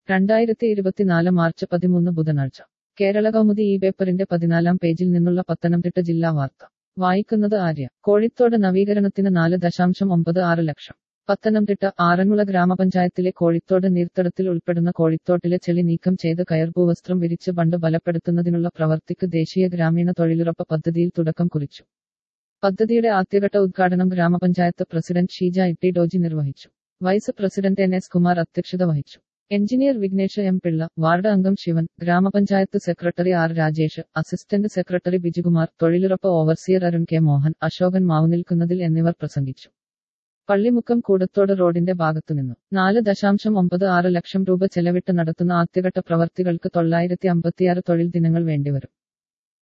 രണ്ടായിരത്തി ഇരുപത്തിനാല് മാർച്ച് പതിമൂന്ന് ബുധനാഴ്ച കേരള കൗമുദി ഈ പേപ്പറിന്റെ പതിനാലാം പേജിൽ നിന്നുള്ള പത്തനംതിട്ട ജില്ലാ വാർത്ത വായിക്കുന്നത് ആര്യ കോഴിത്തോട് നവീകരണത്തിന് നാല് ദശാംശം ഒമ്പത് ആറ് ലക്ഷം പത്തനംതിട്ട ആറന്മുള ഗ്രാമപഞ്ചായത്തിലെ കോഴിത്തോട് നീർത്തടത്തിൽ ഉൾപ്പെടുന്ന കോഴിത്തോട്ടിലെ ചെളി നീക്കം ചെയ്ത് കയർഭൂവസ്ത്രം വിരിച്ച് ബണ്ട് ബലപ്പെടുത്തുന്നതിനുള്ള പ്രവർത്തിക്ക് ദേശീയ ഗ്രാമീണ തൊഴിലുറപ്പ് പദ്ധതിയിൽ തുടക്കം കുറിച്ചു പദ്ധതിയുടെ ആദ്യഘട്ട ഉദ്ഘാടനം ഗ്രാമപഞ്ചായത്ത് പ്രസിഡന്റ് ഷീജ ഇട്ടി ഡോജി നിർവഹിച്ചു vice president N S Kumar അധ്യക്ഷത വഹിച്ചു engineer Vignesh M Pillai ward അംഗം ശിവൻ ഗ്രാമപഞ്ചായത്ത് secretary R Rajesh assistant secretary Bijukumar തൊഴിലുറപ്പ് ഓവർസിയർ അരുൺ കെ മോഹൻ അശോകൻ മാവുനിൽക്കുന്നതിൽ എന്നിവർ പ്രസംഗിച്ചു പള്ളിമുക്കം കൂടത്തോട് റോഡിന്റെ ഭാഗത്തുനിന്ന് നാല് ദശാംശം ഒമ്പത് ആറ് ലക്ഷം രൂപ ചെലവിട്ട് നടത്തുന്ന ആദ്യഘട്ട പ്രവർത്തികൾക്ക് തൊള്ളായിരത്തി അമ്പത്തിയാറ് തൊഴിൽ ദിനങ്ങൾ വേണ്ടിവരും